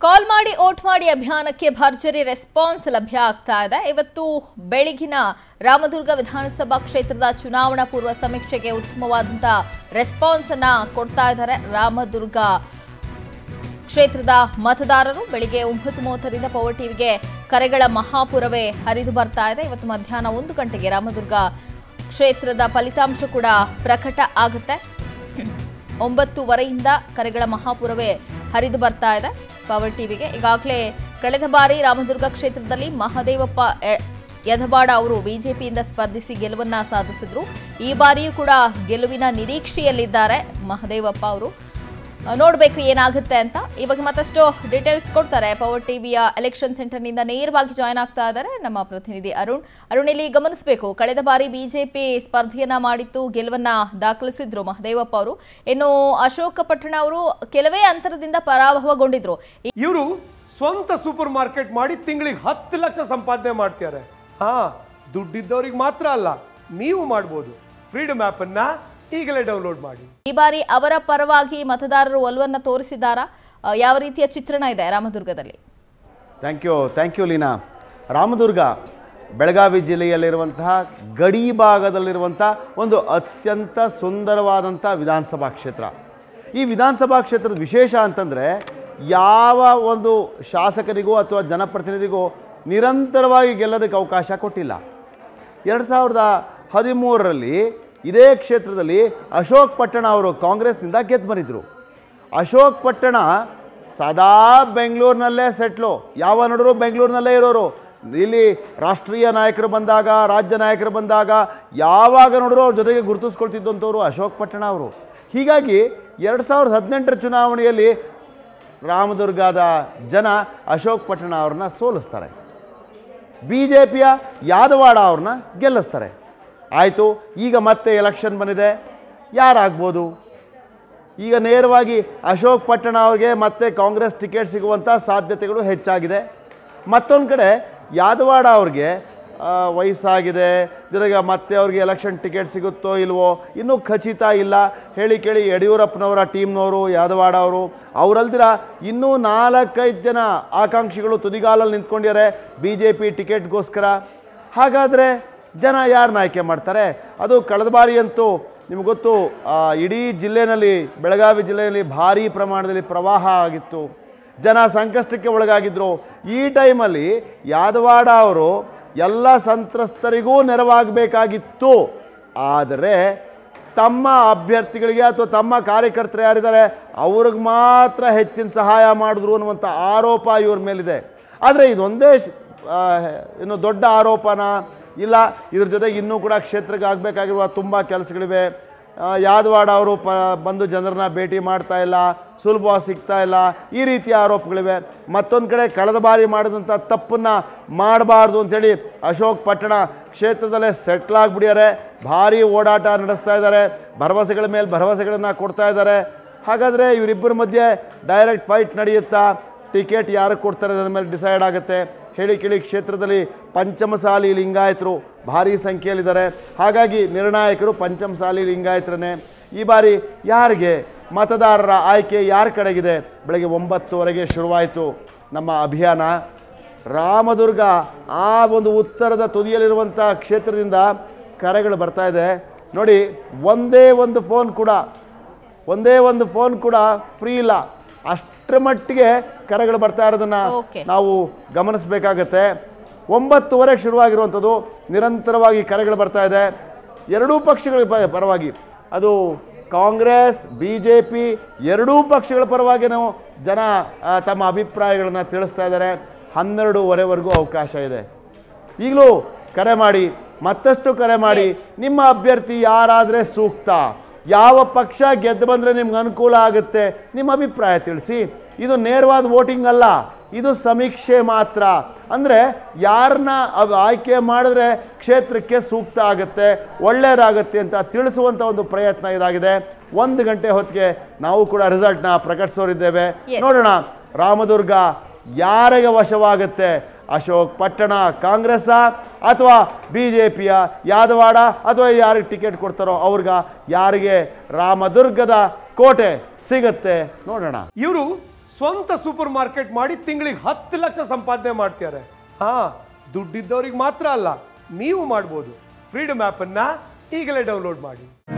ಕಾಲ್ ಮಾಡಿ ಓಟ್ ಮಾಡಿ ಅಭಿಯಾನಕ್ಕೆ ಭರ್ಜರಿ ರೆಸ್ಪಾನ್ಸ್ ಲಭ್ಯ ಆಗ್ತಾ ಇದೆ ಇವತ್ತು ಬೆಳಗಿನ ರಾಮದುರ್ಗ ವಿಧಾನಸಭಾ ಕ್ಷೇತ್ರದ ಚುನಾವಣಾ ಪೂರ್ವ ಸಮೀಕ್ಷೆಗೆ ಉತ್ತಮವಾದಂತಹ ರೆಸ್ಪಾನ್ಸ್ ಅನ್ನ ಕೊಡ್ತಾ ಇದ್ದಾರೆ ರಾಮದುರ್ಗ ಕ್ಷೇತ್ರದ ಮತದಾರರು ಬೆಳಿಗ್ಗೆ ಒಂಬತ್ತು ಮೂವತ್ತರಿಂದ ಪವರ್ ಟಿವಿಗೆ ಕರೆಗಳ ಮಹಾಪುರವೇ ಹರಿದು ಬರ್ತಾ ಇದೆ ಇವತ್ತು ಮಧ್ಯಾಹ್ನ ಒಂದು ಗಂಟೆಗೆ ರಾಮದುರ್ಗ ಕ್ಷೇತ್ರದ ಫಲಿತಾಂಶ ಕೂಡ ಪ್ರಕಟ ಆಗುತ್ತೆ ಒಂಬತ್ತುವರೆಯಿಂದ ಕರೆಗಳ ಮಹಾಪುರವೇ ಹರಿದು ಬರ್ತಾ ಇದೆ ಪವರ್ ಟಿವಿಗೆ ಈಗಾಗಲೇ ಕಳೆದ ಬಾರಿ ರಾಮದುರ್ಗ ಕ್ಷೇತ್ರದಲ್ಲಿ ಮಹದೇವಪ್ಪ ಎ- ಯದವಾಡ ಅವರು ಬಿಜೆಪಿಯಿಂದ ಸ್ಪರ್ಧಿಸಿ ಗೆಲುವನ್ನ ಸಾಧಿಸಿದ್ರು ಈ ಬಾರಿಯೂ ಕೂಡ ಗೆಲುವಿನ ನಿರೀಕ್ಷೆಯಲ್ಲಿದ್ದಾರೆ ಮಹದೇವಪ್ಪ ಅವರು ನೋಡಬೇಕು ಏನಾಗುತ್ತೆ ಅಂತ ಇವಾಗ ಮತ್ತಷ್ಟು ಡೀಟೇಲ್ಸ್ ಕೊಡ್ತಾರೆ ಪವರ್ ಟಿವಿಯ ಎಲೆಕ್ಷನ್ ಸೆಂಟರ್ನಿಂದ ನೇರವಾಗಿ ಜಾಯ್ನ್ ಆಗ್ತಾ ಇದ್ದಾರೆ ನಮ್ಮ ಪ್ರತಿನಿಧಿ ಅರುಣ್ ಅರುಣ್ ಇಲ್ಲಿ ಗಮನಿಸಬೇಕು ಕಳೆದ ಬಾರಿ ಬಿಜೆಪಿ ಸ್ಪರ್ಧೆಯನ್ನ ಮಾಡಿತ್ತು ಗೆಲುವನ್ನ ದಾಖಲಿಸಿದ್ರು ಮಹದೇವಪ್ಪ ಅವರು ಇನ್ನು ಅಶೋಕ ಪಟ್ಟಣ ಅವರು ಕೆಲವೇ ಅಂತರದಿಂದ ಪರಾಭವಗೊಂಡಿದ್ರು ಇವರು ಸ್ವಂತ ಸೂಪರ್ ಮಾರ್ಕೆಟ್ ಮಾಡಿ ತಿಂಗಳಿಗೆ ಹತ್ತು ಲಕ್ಷ ಸಂಪಾದನೆ ಮಾಡ್ತಾರೆ ಹಾ ದುಡ್ಡಿದ್ದವ್ರಿಗೆ ಮಾತ್ರ ಅಲ್ಲ ನೀವು ಮಾಡ್ಬೋದು ಫ್ರೀಡಮ್ ಅನ್ನ ಈಗಲೇ ಡೌನ್ಲೋಡ್ ಮಾಡಿ ಈ ಬಾರಿ ಅವರ ಪರವಾಗಿ ಮತದಾರರು ಒಲವನ್ನ ತೋರಿಸಿದ್ದಾರಾ ಆ, ಯಾವ ರೀತಿಯ ಚಿತ್ರಣ ಇದೆ ರಾಮದುರ್ಗದಲ್ಲಿ thank you thank you Leena Ramadurga Belagavi ಜಿಲ್ಲೆಯಲ್ಲಿರುವಂತಹ ಗಡಿ ಭಾಗದಲ್ಲಿರುವಂಥ ಒಂದು ಅತ್ಯಂತ ಸುಂದರವಾದಂಥ ವಿಧಾನಸಭಾ ಕ್ಷೇತ್ರ ಈ ವಿಧಾನಸಭಾ ಕ್ಷೇತ್ರದ ವಿಶೇಷ ಅಂತಂದರೆ ಯಾವ ಒಂದು ಶಾಸಕರಿಗೂ ಅಥವಾ ಜನಪ್ರತಿನಿಧಿಗೂ ನಿರಂತರವಾಗಿ ಗೆಲ್ಲೋದಕ್ಕೆ ಅವಕಾಶ ಕೊಟ್ಟಿಲ್ಲ ಎರಡು ಸಾವಿರದ ಹದಿಮೂರರಲ್ಲಿ ಇದೇ ಕ್ಷೇತ್ರದಲ್ಲಿ ಅಶೋಕ್ ಪಟ್ಟಣ ಅವರು ಕಾಂಗ್ರೆಸ್ನಿಂದ ಗೆದ್ದು ಬಂದಿದ್ರು ಅಶೋಕ್ ಪಟ್ಟಣ ಸದಾ ಬೆಂಗಳೂರಿನಲ್ಲೇ ಸೆಟ್ಲು ಯಾವ ನೋಡಿದ್ರು ಬೆಂಗಳೂರಿನಲ್ಲೇ ಇರೋರು ಇಲ್ಲಿ ರಾಷ್ಟ್ರೀಯ ನಾಯಕರು ಬಂದಾಗ ರಾಜ್ಯ ನಾಯಕರು ಬಂದಾಗ ಯಾವಾಗ ನೋಡಿದ್ರು ಅವ್ರ ಜೊತೆಗೆ ಗುರುತಿಸ್ಕೊಳ್ತಿದ್ದಂಥವ್ರು ಅಶೋಕ್ ಪಟ್ಟಣ ಅವರು ಹೀಗಾಗಿ ಎರಡು ಸಾವಿರದ ಹದಿನೆಂಟರ ಚುನಾವಣೆಯಲ್ಲಿ ರಾಮದುರ್ಗದ ಜನ ಅಶೋಕ್ ಪಟ್ಟಣ ಅವ್ರನ್ನ ಸೋಲಿಸ್ತಾರೆ ಬಿ ಜೆ ಪಿಯ ಯಾದವಾಡ ಅವ್ರನ್ನ ಗೆಲ್ಲಿಸ್ತಾರೆ ಆಯಿತು ಈಗ ಮತ್ತೆ ಎಲೆಕ್ಷನ್ ಬಂದಿದೆ ಯಾರಾಗ್ಬೋದು ಈಗ ನೇರವಾಗಿ ಅಶೋಕ್ ಪಟ್ಟಣ ಅವ್ರಿಗೆ ಮತ್ತೆ ಕಾಂಗ್ರೆಸ್ ಟಿಕೆಟ್ ಸಿಗುವಂಥ ಸಾಧ್ಯತೆಗಳು ಹೆಚ್ಚಾಗಿದೆ ಮತ್ತೊಂದು ಕಡೆ ಯಾದವಾಡ ಅವ್ರಿಗೆ ಆ, ವಯಸ್ಸಾಗಿದೆ ಜೊತೆಗೆ ಮತ್ತೆ ಅವ್ರಿಗೆ ಎಲೆಕ್ಷನ್ ಟಿಕೆಟ್ ಸಿಗುತ್ತೋ ಇಲ್ವೋ ಇನ್ನೂ ಖಚಿತ ಇಲ್ಲ ಹೇಳಿ ಕೇಳಿ ಯಡಿಯೂರಪ್ಪನವರ ಟೀಮ್ನವರು ಯಾದವಾಡ ಅವರು ಅವರಲ್ದಿರ ಇನ್ನೂ ನಾಲ್ಕೈದು ಜನ ಆಕಾಂಕ್ಷಿಗಳು ತುದಿಗಾಲಲ್ಲಿ ನಿಂತ್ಕೊಂಡಿದ್ದಾರೆ ಬಿ ಜೆ ಪಿ ಟಿಕೆಟ್ಗೋಸ್ಕರ ಹಾಗಾದರೆ ಜನ ಯಾರನ್ನ ಆಯ್ಕೆ ಮಾಡ್ತಾರೆ ಅದು ಕಳೆದ ಬಾರಿ ಅಂತೂ ನಿಮ್ಗೆ ಗೊತ್ತು ಆ, ಇಡೀ ಜಿಲ್ಲೆನಲ್ಲಿ ಬೆಳಗಾವಿ ಜಿಲ್ಲೆಯಲ್ಲಿ ಭಾರೀ ಪ್ರಮಾಣದಲ್ಲಿ ಪ್ರವಾಹ ಆಗಿತ್ತು ಜನ ಸಂಕಷ್ಟಕ್ಕೆ ಒಳಗಾಗಿದ್ದರು ಈ ಟೈಮಲ್ಲಿ ಯಾದವಾಡ ಅವರು ಎಲ್ಲ ಸಂತ್ರಸ್ತರಿಗೂ ನೆರವಾಗಬೇಕಾಗಿತ್ತು ಆದರೆ ತಮ್ಮ ಅಭ್ಯರ್ಥಿಗಳಿಗೆ ಅಥವಾ ತಮ್ಮ ಕಾರ್ಯಕರ್ತರು ಯಾರಿದ್ದಾರೆ ಅವ್ರಿಗೆ ಮಾತ್ರ ಹೆಚ್ಚಿನ ಸಹಾಯ ಮಾಡಿದ್ರು ಅನ್ನುವಂಥ ಆರೋಪ ಇವ್ರ ಮೇಲಿದೆ ಆದರೆ ಇದೊಂದೇ ಶ್- ಆ, ಏನು ದೊಡ್ಡ ಆರೋಪನ ಇಲ್ಲ ಇದ್ರ ಜೊತೆಗೆ ಇನ್ನೂ ಕೂಡ ಕ್ಷೇತ್ರಕ್ಕೆ ಆಗಬೇಕಾಗಿರುವ ತುಂಬ ಕೆಲಸಗಳಿವೆ ಆ, ಯಾದವಾಡ ಅವರು ಪ ಬಂದು ಜನರನ್ನ ಭೇಟಿ ಮಾಡ್ತಾ ಇಲ್ಲ ಸುಲಭವಾಗಿ ಸಿಗ್ತಾ ಇಲ್ಲ ಈ ರೀತಿಯ ಆರೋಪಗಳಿವೆ ಮತ್ತೊಂದು ಕಡೆ ಕಳೆದ ಬಾರಿ ಮಾಡಿದಂಥ ತಪ್ಪನ್ನು ಮಾಡಬಾರ್ದು ಅಂಥೇಳಿ ಅಶೋಕ್ ಪಟ್ಟಣ ಕ್ಷೇತ್ರದಲ್ಲೇ ಸೆಟ್ಲ್ ಆಗಿಬಿಡ್ಯಾರೆ ಭಾರಿ ಓಡಾಟ ನಡೆಸ್ತಾ ಇದ್ದಾರೆ ಭರವಸೆಗಳ ಮೇಲೆ ಭರವಸೆಗಳನ್ನು ಕೊಡ್ತಾ ಇದ್ದಾರೆ ಹಾಗಾದರೆ ಇವರಿಬ್ಬರ ಮಧ್ಯೆ ಡೈರೆಕ್ಟ್ ಫೈಟ್ ನಡೆಯುತ್ತಾ ಟಿಕೆಟ್ ಯಾರು ಕೊಡ್ತಾರೆ ಅನ್ನೋದ್ರ ಮೇಲೆ ಡಿಸೈಡ್ ಆಗುತ್ತೆ ಹೇಳಿ ಕೇಳಿ ಕ್ಷೇತ್ರದಲ್ಲಿ ಪಂಚಮಸಾಲಿ ಲಿಂಗಾಯತರು ಭಾರಿ ಸಂಖ್ಯೆಯಲ್ಲಿದ್ದಾರೆ ಹಾಗಾಗಿ ನಿರ್ಣಾಯಕರು ಪಂಚಮಸಾಲಿ ಲಿಂಗಾಯತರನ್ನೇ ಈ ಬಾರಿ ಯಾರಿಗೆ ಮತದಾರರ ಆಯ್ಕೆ ಯಾರ ಕಡೆಗಿದೆ ಬೆಳಗ್ಗೆ ಒಂಬತ್ತುವರೆಗೆ ಶುರುವಾಯಿತು ನಮ್ಮ ಅಭಿಯಾನ ರಾಮದುರ್ಗ ಆ ಒಂದು ಉತ್ತರದ ತುದಿಯಲ್ಲಿರುವಂಥ ಕ್ಷೇತ್ರದಿಂದ ಕರೆಗಳು ಬರ್ತಾ ಇದೆ ನೋಡಿ ಒಂದೇ ಒಂದು ಫೋನ್ ಕೂಡ ಒಂದೇ ಒಂದು ಫೋನ್ ಕೂಡ ಫ್ರೀ ಇಲ್ಲ ಅಷ್ಟರ ಮಟ್ಟಿಗೆ ಕರೆಗಳು ಬರ್ತಾ ಇರೋದನ್ನ Okay. ನಾವು ಗಮನಿಸಬೇಕಾಗತ್ತೆ ಒಂಬತ್ತುವರೆಗೆ ಶುರುವಾಗಿರುವಂಥದ್ದು ನಿರಂತರವಾಗಿ ಕರೆಗಳು ಬರ್ತಾ ಇದೆ ಎರಡೂ ಪಕ್ಷಗಳ ಪ- ಪರವಾಗಿ ಅದು ಕಾಂಗ್ರೆಸ್ ಬಿ ಜೆ ಪಿ ಎರಡೂ ಪಕ್ಷಗಳ ಪರವಾಗಿನೂ ಜನ ಆ, ತಮ್ಮ ಅಭಿಪ್ರಾಯಗಳನ್ನು ತಿಳಿಸ್ತಾ ಇದ್ದಾರೆ ಹನ್ನೆರಡೂವರೆವರೆಗೂ ಅವಕಾಶ ಇದೆ ಈಗಲೂ ಕರೆ ಮಾಡಿ ಮತ್ತಷ್ಟು ಕರೆ ಮಾಡಿ ನಿಮ್ಮ ಅಭ್ಯರ್ಥಿ ಯಾರಾದರೆ ಸೂಕ್ತ ಯಾವ ಪಕ್ಷ ಗೆದ್ದು ಬಂದರೆ ನಿಮ್ಗೆ ಅನುಕೂಲ ಆಗುತ್ತೆ ನಿಮ್ಮ ಅಭಿಪ್ರಾಯ ತಿಳಿಸಿ ಇದು ನೇರವಾದ ವೋಟಿಂಗ್ ಅಲ್ಲ ಇದು ಸಮೀಕ್ಷೆ ಮಾತ್ರ ಅಂದರೆ ಯಾರನ್ನ ಅವ್- ಆಯ್ಕೆ ಮಾಡಿದ್ರೆ ಕ್ಷೇತ್ರಕ್ಕೆ ಸೂಕ್ತ ಆಗುತ್ತೆ ಒಳ್ಳೆಯದಾಗುತ್ತೆ ಅಂತ ತಿಳಿಸುವಂಥ ಒಂದು ಪ್ರಯತ್ನ ಇದಾಗಿದೆ ಒಂದು ಗಂಟೆ ಹೊತ್ತಿಗೆ ನಾವು ಕೂಡ ರಿಸಲ್ಟ್ನ ಪ್ರಕಟಿಸೋರಿದ್ದೇವೆ Yes. ನೋಡೋಣ ರಾಮದುರ್ಗ ಯಾರಿಗೆ ವಶವಾಗುತ್ತೆ ಅಶೋಕ್ ಪಟ್ಟಣ ಕಾಂಗ್ರೆಸ್ಸ ಅಥವಾ ಬಿ ಜೆ ಪಿಯ ಯಾದವಾಡ ಅಥವಾ ಯಾರಿಗೆ ಟಿಕೆಟ್ ಕೊಡ್ತಾರೋ ಅವ್ರಿಗೆ ಯಾರಿಗೆ ರಾಮದುರ್ಗದ ಕೋಟೆ ಸಿಗತ್ತೆ ನೋಡೋಣ ಇವರು ಸ್ವಂತ ಸೂಪರ್ ಮಾರ್ಕೆಟ್ ಮಾಡಿ ತಿಂಗಳಿಗೆ ಹತ್ತು ಲಕ್ಷ ಸಂಪಾದನೆ ಮಾಡ್ತಾರೆ ಹಾ ದುಡ್ಡಿದ್ದವ್ರಿಗೆ ಮಾತ್ರ ಅಲ್ಲ ನೀವು ಮಾಡ್ಬೋದು ಫ್ರೀಡಮ್ ಆ್ಯಪನ್ನು ಈಗಲೇ ಡೌನ್ಲೋಡ್ ಮಾಡಿ